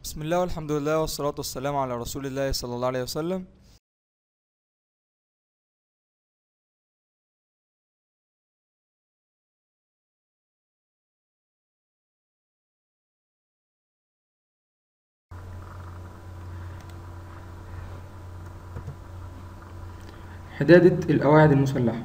بسم الله والحمد لله والصلاة والسلام على رسول الله صلى الله عليه وسلم حدادة القواعد المسلحة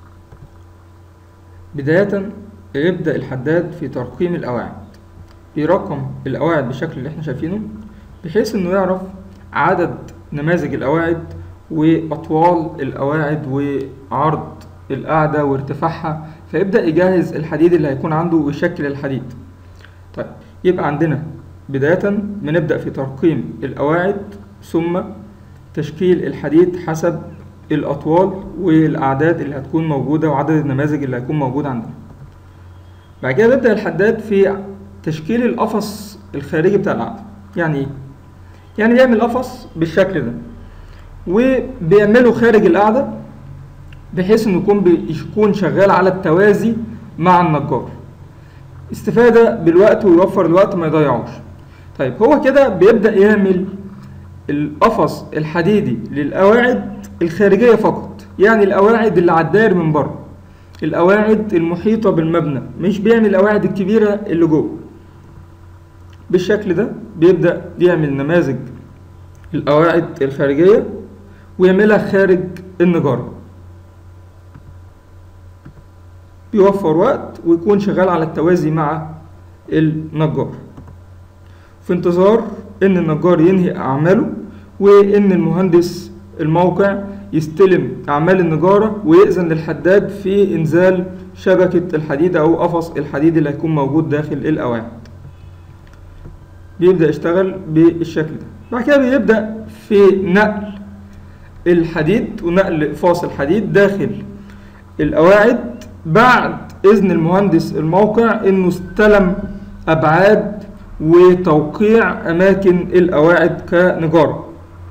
بداية يبدأ الحداد في ترقيم القواعد بيرقم القواعد بالشكل اللي احنا شايفينه بحيث انه يعرف عدد نماذج القواعد وأطوال القواعد وعرض القاعدة وارتفاعها فيبدأ يجهز الحديد اللي هيكون عنده ويشكل الحديد طيب يبقى عندنا بداية بنبدأ في ترقيم القواعد ثم تشكيل الحديد حسب الأطوال والأعداد اللي هتكون موجودة وعدد النماذج اللي هيكون موجود عندنا بعد كده بيبدأ الحداد في تشكيل القفص الخارجي بتاع القاعدة يعني ايه؟ يعني بيعمل قفص بالشكل ده وبيعمله خارج القاعدة بحيث انه يكون بيكون شغال على التوازي مع النجار استفادة بالوقت ويوفر الوقت ما يضيعوش طيب هو كده بيبدأ يعمل القفص الحديدي للقواعد الخارجية فقط يعني القواعد اللي على الداير من بره القواعد المحيطة بالمبنى مش بيعمل القواعد الكبيرة اللي جوه بالشكل ده بيبدأ يعمل نماذج القواعد الخارجية ويعملها خارج النجارة بيوفر وقت ويكون شغال على التوازي مع النجار في انتظار ان النجار ينهي اعماله وان المهندس الموقع يستلم اعمال النجارة ويأذن للحداد في انزال شبكة الحديد او قفص الحديد اللي هيكون موجود داخل القواعد بيبدأ يشتغل بالشكل ده بعد كده بيبدأ في نقل الحديد ونقل اقفاص الحديد داخل القواعد بعد اذن المهندس الموقع انه استلم ابعاد وتوقيع اماكن القواعد كنجاره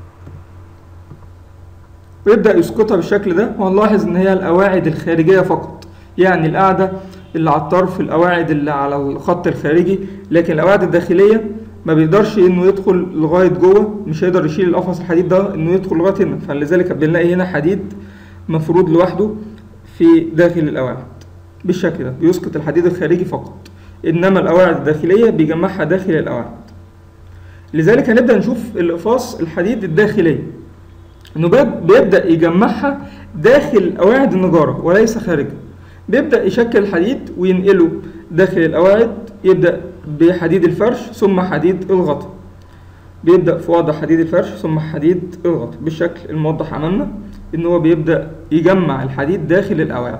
ويبدا يسقطها بالشكل ده وهنلاحظ ان هي القواعد الخارجيه فقط يعني القاعده اللي على الطرف القواعد اللي على الخط الخارجي لكن القواعد الداخليه ما بيقدرش انه يدخل لغايه جوه مش هيقدر يشيل القفص الحديد ده انه يدخل لغايه هنا فلذلك بنلاقي هنا حديد مفروض لوحده في داخل القواعد بالشكل ده بيسقط الحديد الخارجي فقط انما القواعد الداخليه بيجمعها داخل القواعد لذلك هنبدا نشوف الاقفاص الحديد الداخليه انه بيبدا يجمعها داخل قواعد النجاره وليس خارجها بيبدا يشكل الحديد وينقله داخل القواعد يبدا بحديد الفرش ثم حديد الغطا بيبدا في وضع حديد الفرش ثم حديد الغطا بالشكل الموضح امامنا ان هو بيبدا يجمع الحديد داخل القواعد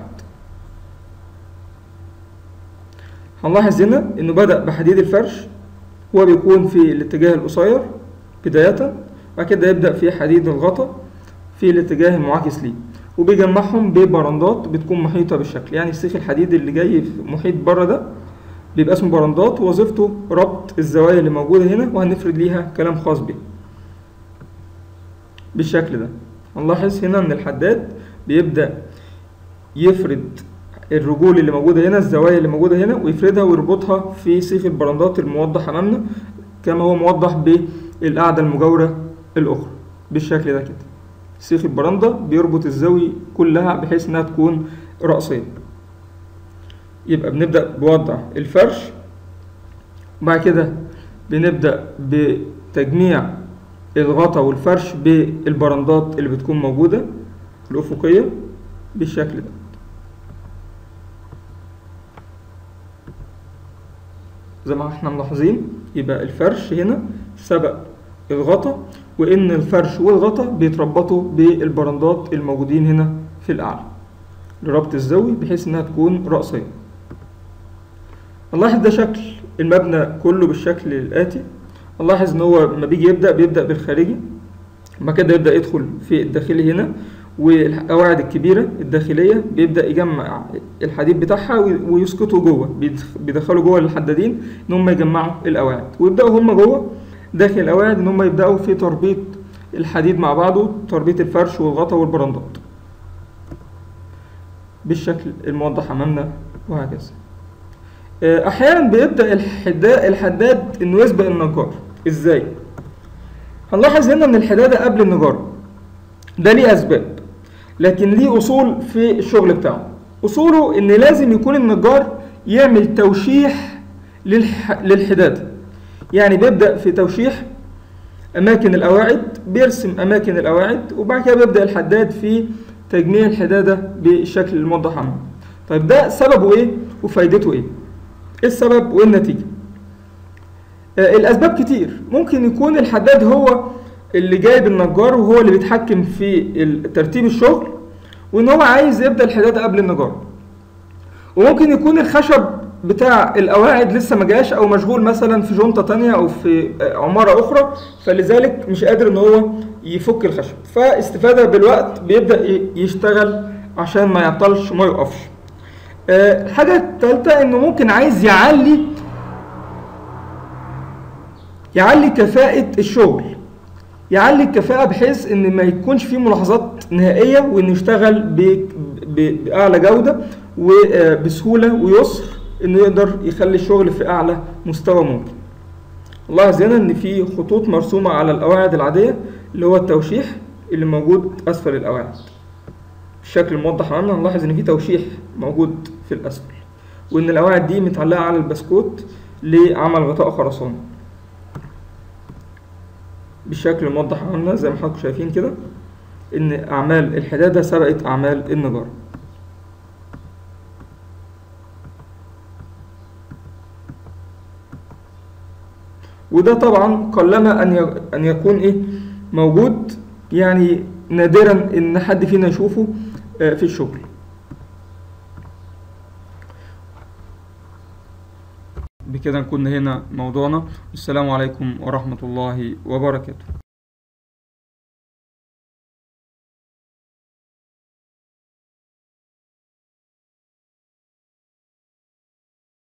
هنلاحظ هنا انه بدأ بحديد الفرش هو بيكون في الاتجاه القصير بداية بعد كده يبدأ في حديد الغطا في الاتجاه المعاكس ليه وبيجمعهم ببرندات بتكون محيطة بالشكل يعني السيخ الحديد اللي جاي في محيط بره ده بيبقى اسمه برندات وظيفته ربط الزوايا اللي موجودة هنا وهنفرد ليها كلام خاص بيه بالشكل ده هنلاحظ هنا ان الحداد بيبدأ يفرد الرجول اللي موجودة هنا الزوايا اللي موجودة هنا ويفردها ويربطها في سيخ البرندات الموضح أمامنا كما هو موضح بالقاعدة المجاورة الأخرى بالشكل ده كده سيخ البرندة بيربط الزاوية كلها بحيث إنها تكون رأسية يبقى بنبدأ بوضع الفرش وبعد كده بنبدأ بتجميع الغطا والفرش بالبرندات اللي بتكون موجودة الأفقية بالشكل ده زي ما احنا ملاحظين يبقى الفرش هنا سبق الغطا وان الفرش والغطا بيتربطوا بالبرندات الموجودين هنا في الاعلى لربط الزاوية بحيث انها تكون رأسية نلاحظ ده شكل المبنى كله بالشكل الآتي نلاحظ ان هو لما بيجي يبدأ بيبدأ بالخارجي بعد كده يبدأ يدخل في الداخلي هنا والقواعد الكبيرة الداخلية بيبدأ يجمع الحديد بتاعها ويسقطه جوه بيدخلوا جوه للحدادين إن هم يجمعوا القواعد ويبدأوا هم جوه داخل القواعد إن هم يبدأوا في تربيط الحديد مع بعضه تربيط الفرش والغطا والبرندات بالشكل الموضح أمامنا وهكذا أحيانا بيبدأ الحداد, الحداد إنه يسبق النجار ازاي هنلاحظ هنا ان الحداده قبل النجاره ده ليه اسباب لكن ليه اصول في الشغل بتاعه اصوله ان لازم يكون النجار يعمل توشيح للح... للحداده يعني بيبدا في توشيح اماكن القواعد بيرسم اماكن القواعد وبعد كده بيبدا الحداد في تجميع الحداده بالشكل الموضح عنه طيب ده سببه ايه وفايدته ايه ايه السبب وايه النتيجه آه الاسباب كتير ممكن يكون الحداد هو اللي جايب النجار وهو اللي بيتحكم في ترتيب الشغل وان هو عايز يبدا الحداد قبل النجار وممكن يكون الخشب بتاع القواعد لسه ما جاش او مشغول مثلا في جنطه تانية او في عماره اخرى فلذلك مش قادر ان هو يفك الخشب فاستفاده بالوقت بيبدا يشتغل عشان ما يعطلش وما يقفش الحاجه الثالثه انه ممكن عايز يعلي يعلي كفاءه الشغل يعلي الكفاءه بحيث ان ما يكونش فيه ملاحظات نهائيه وانه يشتغل باعلى جوده وبسهوله ويسر انه يقدر يخلي الشغل في اعلى مستوى ممكن نلاحظ هنا ان في خطوط مرسومه على القواعد العاديه اللي هو التوشيح اللي موجود اسفل القواعد الشكل الموضح عنه نلاحظ ان في توشيح موجود في الاسفل وان القواعد دي متعلقه على البسكوت لعمل غطاء خرساني بالشكل الموضح عنه زي ما حضراتكم شايفين كده ان اعمال الحداده سبقت اعمال النجاره وده طبعا قلما ان ان يكون ايه موجود يعني نادرا ان حد فينا يشوفه في الشغل بكده نكون هنا موضوعنا السلام عليكم ورحمة الله وبركاته